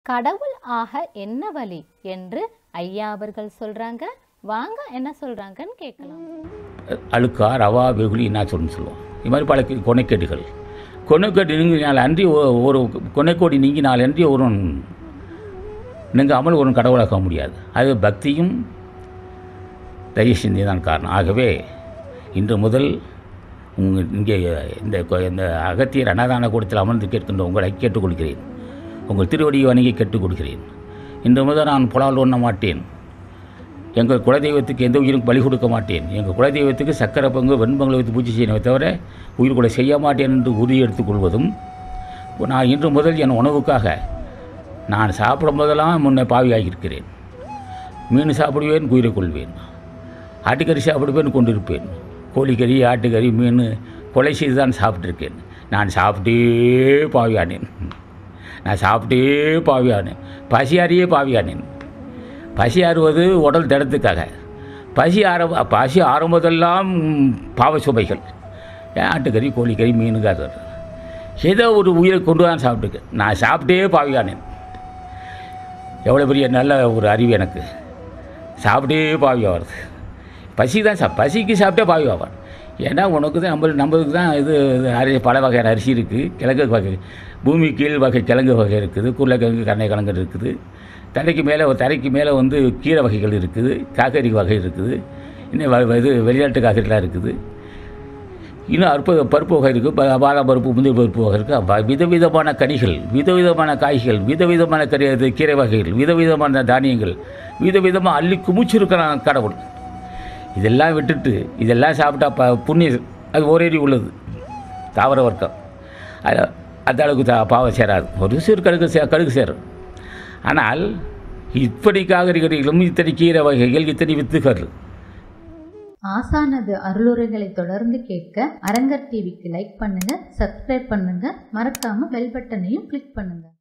கடவுள் ஆக என்ன வழி என்று ஐயா அவர்கள் சொல்றாங்க வாங்க என்ன சொல்றாங்கன்னு கேட்கலாம் அழுக்கா ரவா வெகுளி என்ன சொல்லணும்னு சொல்லுவோம் இது மாதிரி பல கி- கொனைக்கேடுகள் கொனைக்கேடு நீங்கினால் அன்றி ஒ- ஒரு கொனைக்கோடி நீங்கினால் அன்றி ஒருவன் நீங்காமல் ஒரு கடவுளாக முடியாது அது பக்தியும் தய சிந்தி தான் காரணம் ஆகவே இன்று முதல் உங்கள் இங்கே இந்த கொ- இந்த அகத்தியர் அன்னதான கூடத்தில் அமர்ந்து கேட்கின்ற உங்களை கேட்டுக்கொள்கிறேன் உங்கள் திருவடியை வணங்கி கேட்டுக்கொள்கிறேன் இன்று முதல் நான் புலால் உண்ண மாட்டேன் எங்கள் குலதெய்வத்துக்கு எந்த உயிரும் பலி கொடுக்க மாட்டேன் எங்கள் குலதெய்வத்துக்கு சக்கரை பங்கு வெண்பங்களை வைத்து பூஜை செய்யணுமே தவிர உயிர் கூட செய்ய மாட்டேன் என்று உறுதி எடுத்துக் கொள்வதும் நான் இன்று முதல் என் உணவுக்காக நான் சாப்பிடும் போதெல்லாம் முன்னே பாவியாகி இருக்கிறேன் மீன் சாப்பிடுவேன் உயிரை கொள்வேன் ஆட்டுக்கறி சாப்பிடுவேன் கொண்டிருப்பேன் கோழிக்கறி ஆட்டுக்கறி மீன் கொலை செய்து தான் சாப்பிட்ருக்கேன் நான் சாப்பிட்டே பாவியானேன் நான் சாப்பிட்டே பாவியானேன் பசியாரியே பாவியானேன் பசி ஆறுவது உடல் திடத்துக்காக பசி ஆர பசி ஆறும்போதெல்லாம் பாவ சுமைகள் ஆட்டுக்கறி கோழிக்கறி மீனுக்காக ஏதோ ஒரு உயிரை கொண்டு தான் சாப்பிட்டுருக்கேன் நான் சாப்பிட்டே பாவியானேன் எவ்வளோ பெரிய நல்ல ஒரு அறிவு எனக்கு சாப்பிட்டே பாவி ஆகிறது பசி தான் சா பசிக்கு சாப்பிட்டே பாவி ஆவான் ஏன்னா உனக்கு தான் நம்ம நம்மளுக்கு தான் இது இது அரி பல வகையான அரிசி இருக்குது கிழங்கு வகை பூமி கீழ் வகை கிழங்கு வகை இருக்குது உருளைக்கிழங்கு கண்ணை கிழங்கு இருக்குது தரைக்கு மேலே தரைக்கு மேலே வந்து கீரை வகைகள் இருக்குது காய்கறி வகை இருக்குது இன்னும் வ- இது வெளிநாட்டு காய்கறிலாம் இருக்குது இன்னும் அற்புத பருப்பு வகை இருக்குது ப- பாதாம் பருப்பு முந்திரி பருப்பு வகை இருக்குது வ- விதவிதமான கனிகள் விதவிதமான காய்கள் விதவிதமான கறி இது கீரை வகைகள் விதவிதமான தானியங்கள் விதவிதமாக அள்ளி குமிச்சிருக்கிறான் கடவுள் இதெல்லாம் விட்டுட்டு இதெல்லாம் சாப்பிட்டா ப புண்ணியம் அது ஒரேடி உள்ளது தாவர வர்க்கம் அது அந்த அளவுக்கு தா பாவம் சேராது ஒரு சிறு கடுகு சே கடுகு சேரும் ஆனால் இப்படி காய்கறிகளும் இத்தனை கீரை வகைகள் இத்தனை வித்துகள் ஆசானது அருளுரைகளை தொடர்ந்து கேட்க அரங்கர் டிவிக்கு லைக் பண்ணுங்க சப்ஸ்கிரைப் பண்ணுங்க மறக்காம பெல் பட்டனையும் கிளிக் பண்ணுங்க